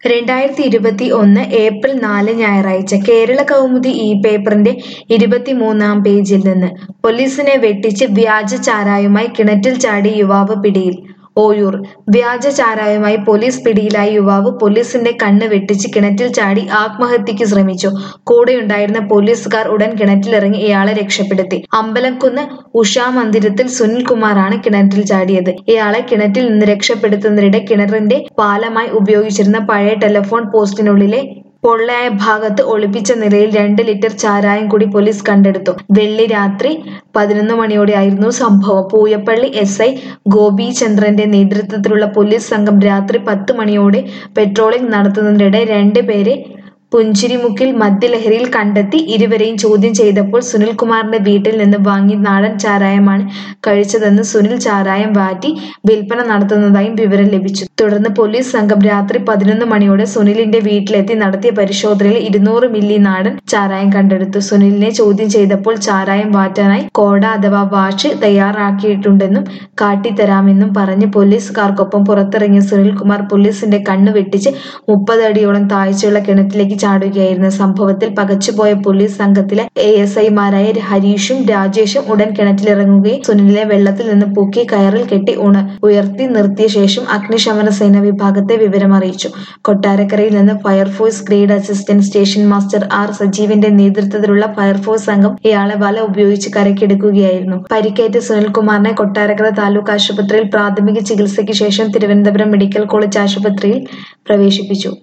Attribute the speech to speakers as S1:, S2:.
S1: രണ്ടായിരത്തി ഇരുപത്തി ഒന്ന് ഏപ്രിൽ നാല് ഞായറാഴ്ച കേരള കൗമുദി ഈ പേപ്പറിന്റെ ഇരുപത്തിമൂന്നാം പേജിൽ നിന്ന് പോലീസിനെ വെട്ടിച്ച് വ്യാജ ചാരായവുമായി കിണറ്റിൽ ചാടി യുവാവ് പിടിയിൽ ഓയൂർ വ്യാജ ചാരായവുമായി പോലീസ് പിടിയിലായ യുവാവ് പോലീസിന്റെ കണ്ണ് വെട്ടിച്ച് കിണറ്റിൽ ചാടി ആത്മഹത്യക്ക് ശ്രമിച്ചു കൂടെയുണ്ടായിരുന്ന പോലീസുകാർ ഉടൻ കിണറ്റിലിറങ്ങി ഇയാളെ രക്ഷപ്പെടുത്തി അമ്പലംകുന്ന് ഉഷാ മന്ദിരത്തിൽ സുനിൽകുമാറാണ് കിണറ്റിൽ ചാടിയത് ഇയാളെ കിണറ്റിൽ നിന്ന് രക്ഷപ്പെടുത്തുന്നതിനിടെ കിണറിന്റെ പാലമായി ഉപയോഗിച്ചിരുന്ന പഴയ ടെലിഫോൺ പോസ്റ്റിനുള്ളിലെ പൊള്ളയായ ഭാഗത്ത് ഒളിപ്പിച്ച നിലയിൽ രണ്ട് ലിറ്റർ ചാരായം കൂടി പോലീസ് കണ്ടെടുത്തു വെള്ളി രാത്രി പതിനൊന്ന് മണിയോടെയായിരുന്നു സംഭവം പൂയപ്പള്ളി എസ് ഐ ഗോപീചന്ദ്രന്റെ നേതൃത്വത്തിലുള്ള പോലീസ് സംഘം രാത്രി പത്ത് മണിയോടെ പെട്രോളിംഗ് നടത്തുന്നതിനിടെ രണ്ട് പേരെ പുഞ്ചിരിമുക്കിൽ മദ്യലഹരിയിൽ കണ്ടെത്തി ഇരുവരെയും ചോദ്യം ചെയ്തപ്പോൾ സുനിൽകുമാറിന്റെ വീട്ടിൽ നിന്ന് വാങ്ങി നാടൻ ചാരായമാണ് കഴിച്ചതെന്ന് സുനിൽ ചാരായം വാറ്റി വിൽപ്പന നടത്തുന്നതായും വിവരം ലഭിച്ചു തുടർന്ന് പോലീസ് സംഘം രാത്രി പതിനൊന്ന് മണിയോടെ സുനിലിന്റെ വീട്ടിലെത്തി നടത്തിയ പരിശോധനയിൽ ഇരുന്നൂറ് മില്ലി നാടൻ ചാരായം കണ്ടെടുത്തു സുനിലിനെ ചോദ്യം ചെയ്തപ്പോൾ ചാരായം വാറ്റാനായി കോട അഥവാ വാഷ് തയ്യാറാക്കിയിട്ടുണ്ടെന്നും കാട്ടിത്തരാമെന്നും പറഞ്ഞ് പോലീസുകാർക്കൊപ്പം പുറത്തിറങ്ങിയ സുനിൽകുമാർ പോലീസിന്റെ കണ്ണു വെട്ടിച്ച് മുപ്പത് അടിയോളം താഴ്ചയുള്ള കിണറ്റിലേക്ക് ചാടുകയായിരുന്നു സംഭവത്തിൽ പകച്ചുപോയ പോലീസ് സംഘത്തിലെ എ എസ് ഐമാരായ ഹരീഷും രാജേഷും ഉടൻ കിണറ്റിലിറങ്ങുകയും സുനിലിനെ വെള്ളത്തിൽ നിന്ന് പൊക്കി കയറിൽ കെട്ടി ഉണ ഉയർത്തി നിർത്തിയ ശേഷം അഗ്നിശമന സേന വിഭാഗത്തെ വിവരമറിയിച്ചു കൊട്ടാരക്കരയിൽ നിന്ന് fire force grade assistant station master R സജീവിന്റെ നേതൃത്വത്തിലുള്ള ഫയർഫോഴ്സ് സംഘം ഇയാളെ വല ഉപയോഗിച്ച് കരക്കെടുക്കുകയായിരുന്നു പരിക്കേറ്റ സുനിൽകുമാറിനെ കൊട്ടാരക്കര താലൂക്ക് ആശുപത്രിയിൽ പ്രാഥമിക ചികിത്സയ്ക്ക് ശേഷം തിരുവനന്തപുരം മെഡിക്കൽ കോളേജ് ആശുപത്രിയിൽ പ്രവേശിപ്പിച്ചു